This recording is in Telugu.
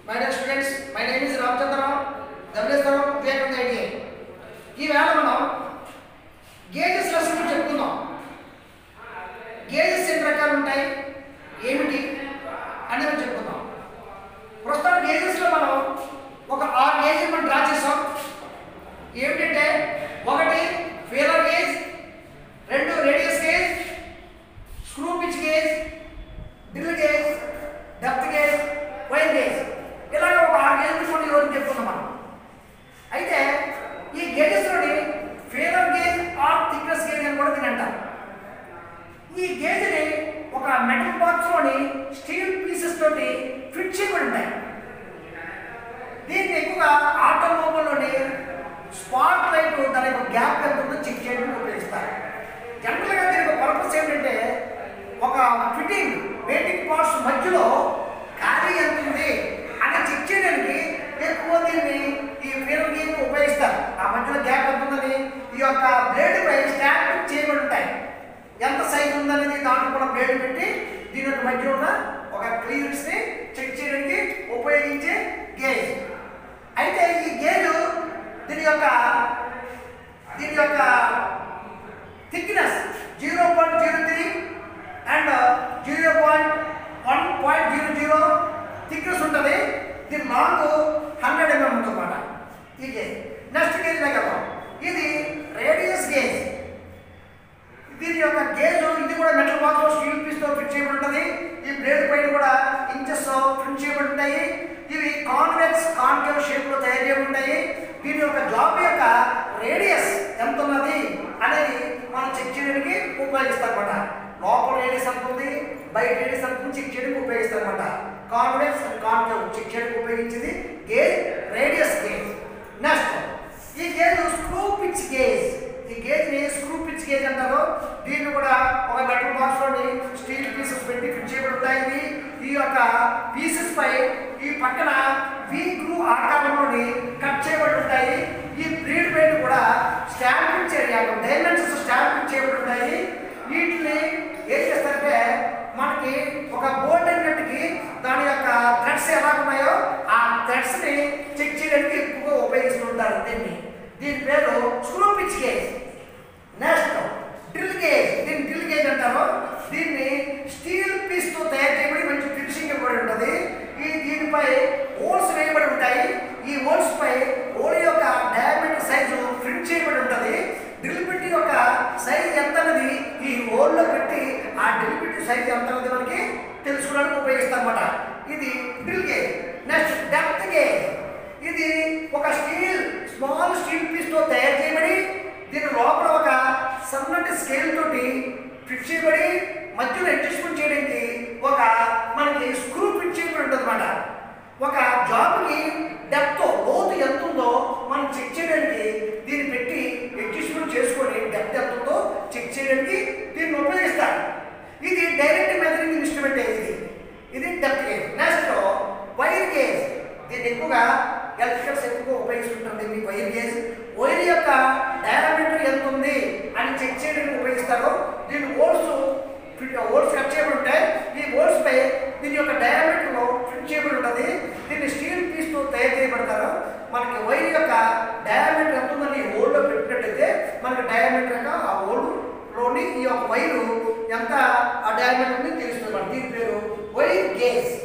My dear students my name is Ramachandra Rao Dhavaleswaram Vivekananda ITI ఈవేళ మనం గేజెస్ లెసన్ చెప్పుకుందాం గేజెస్ ఎన్ని రకాలు ఉంటాయి ఏమిటి అనేది చెప్పుకుందాం ప్రస్తుతం గేజెస్లో మనం ఒక ఆరు గేజెస్ మనం డ్రా చేసాం ఏమిటంటే ఒకటి ఫీలర్ గేజ్ రెండు radius gauge screw pitch gauge drill gauge depth gauge wire gauge ఇలాగ ఒక ఆరు గేజ్ కొన్ని రోజు చెప్పుకున్నాం మనం అయితే ఈ గేజెస్లోని feeler gauge or thickness gauge అని కూడా దీని అంటారు ఈ గేజ్ని ఒక మెటల్ బాక్స్లోని స్టీల్ పీసెస్ తోటి ఫిట్ చేయబడి ఉంటాయి దీన్ని ఎక్కువగా ఆటోమొబైల్లోని స్పాట్ లైట్ దాని యొక్క గ్యాప్ ఎంత ఉందో చెక్ చేయడానికి ఉపయోగిస్తారు జనరల్గా దీని యొక్క పర్పస్ ఏంటంటే ఒక ఫిట్టింగ్ వెయిటింగ్ పార్ట్స్ మధ్యలో ఖాళీ ఎంత ఉంది అని చెక్ చేయడానికి ఎక్కువ దీన్ని ఈ ఫీలర్ గేమ్ ఉపయోగిస్తారు ఆ మధ్యలో గ్యాప్ ఎంత ఉందని ఈ యొక్క బ్లేడ్ పై స్టాండ్ చేయబడి ఉంటాయి ఎంత సైజ్ ఉందనేది దాంట్లో కూడా బ్లేడ్ పెట్టి దీని యొక్క మధ్యలో ఉన్న ఒక క్లియరెన్స్ ని చెక్ చేయడానికి ఉపయోగించే గేజ్ అయితే ఈ గేజ్ దీని యొక్క దీని యొక్క thickness zero point zero three and zero point one point zero zero thickness ఉంటుంది దీని లాంగ్ హండ్రెడ్ ఎంఎం ఉంటుంది అన్నమాట ఈ గేజ్ నెక్స్ట్ గేజ్ దగ్గర ఇది రేడియస్ గేజ్ దీని యొక్క గేజ్ ఇది కూడా మెటల్ బాక్స్ లో స్టీల్ పీస్ తో ఫిట్ చేయబడి ఉంటుంది ఈ బ్లేడ్ పైన కూడా ఇంచెస్ ఫిట్ చేయబడి ఉంటాయి ఇవి కాన్వెక్స్ కాన్కేవ్ షేప్ లో తయారు చేయబడి ఉంటాయి దీని యొక్క జాబ్ యొక్క రేడియస్ ఎంత ఉన్నది అనేది మనం చెక్ చేయడానికి ఉపయోగిస్తాం అన్నమాట లోపల రేడియస్ ఎంత ఉంది బయట రేడియస్ ఎంత ఉంది చెక్ చేయడానికి ఉపయోగిస్తాం అన్నమాట కాన్వెక్స్ అండ్ కాన్కేవ్ చెక్ చేయడానికి ఉపయోగించింది గేజ్ రేడియస్ గేజ్ నెక్స్ట్ ఈ గేజ్ స్క్రూ పిచ్ గేజ్ ఈ గేజ్ ని స్క్రూ పిచ్ గేజ్ అంటారు దీన్ని కూడా ఒక మెటల్ బాక్స్ లోని స్టీల్ పీసెస్ పెట్టి ఫిట్ చేయబడి ఉంటాయి ఇవి. ఈ యొక్క పీసెస్ పై ఈ పక్కన వి గ్రూ ఆకారంలోని కట్ చేయబడి ఉంటాయి ఈ బ్రీడ్ పైన కూడా స్టాంపింగ్ చేయాలి డైమెన్షన్స్ స్టాంపింగ్ చేయబడి ఉంటాయి వీటిని ఏం చేస్తారంటే మనకి ఒక బోర్డ్ అన్నట్టుకి దాని యొక్క థ్రెడ్స్ ఎలా ఉన్నాయో ఆ థ్రెడ్స్ ని చెక్ చేయడానికి ఎక్కువగా ఉపయోగిస్తుంటారు దీన్ని దీని పేరు screw pitch gauge next drill gauge దీన్ని డ్రిల్ గేజ్ అంటారు దీన్ని స్టీల్ పీస్ తో తయారు చేయబడి మంచి ఫినిషింగ్ ఇవ్వబడి ఉంటుంది ఈ దీనిపై హోల్స్ వేయబడి ఉంటాయి ఈ హోల్స్ పై హోల్ యొక్క డయామీటర్ సైజు ఫిట్ చేయబడి ఉంటుంది డ్రిల్ పెట్టి యొక్క సైజ్ ఎంత అన్నది ఈ హోల్ లో పెట్టి ఆ డ్రిల్ పెట్టి సైజ్ ఎంత అన్నది మనకి తెలుసుకోవడానికి ఉపయోగిస్తాం అన్నమాట ఇది drill gauge next depth gauge ఇది ఒక స్టీల్ స్మాల్ స్టీల్ పీస్ తో తయారు చేయబడి దీని లోపల ఒక సన్నటి స్కేల్ తోటి ఫిట్ చేయబడి మధ్యలో అడ్జస్ట్మెంట్ చేయడానికి ఒక మనకి స్క్రూ ఫిట్ చేయబడి ఉంటుంది అనమాట ఒక జాబ్కి డెప్త్ లోతు ఎంత ఉందో మనం చెక్ చేయడానికి దీన్ని పెట్టి అడ్జస్ట్మెంట్ చేసుకొని డెప్త్ ఎంత ఉందో చెక్ చేయడానికి దీన్ని ఉపయోగిస్తారు ఇది డైరెక్ట్ మెజరింగ్ ఇన్స్ట్రుమెంట్ ఇది ఇది depth gauge next wire gauge దీన్ని ఎక్కువగా ఎలక్ట్రికల్స్ ఎక్కువగా ఉపయోగిస్తుంటుంది మీ వైర్ గేజ్ వైర్ యొక్క డయామీటర్ ఎంత ఉంది అని చెక్ చేయడానికి ఉపయోగిస్తారు దీని ఓల్స్ ఓల్స్ కట్ చేయబడి ఉంటాయి ఈ ఓల్స్ పై దీని యొక్క డయామీటర్ లో ఫిట్ చేయబడి ఉంటుంది దీన్ని స్టీల్ పీస్ తో తయారు చేయబడతారు మనకి వైర్ యొక్క డయామీటర్ ఎంత ఉందని ఓల్డ్ లో పెట్టినట్టయితే మనకి డయామీటర్ యొక్క ఆ ఓల్డ్ లోని ఈ యొక్క వైరు ఎంత ఆ డయామీటర్ ఉంది తెలుస్తుంది మనకి దీని పేరు వైర్ గేజ్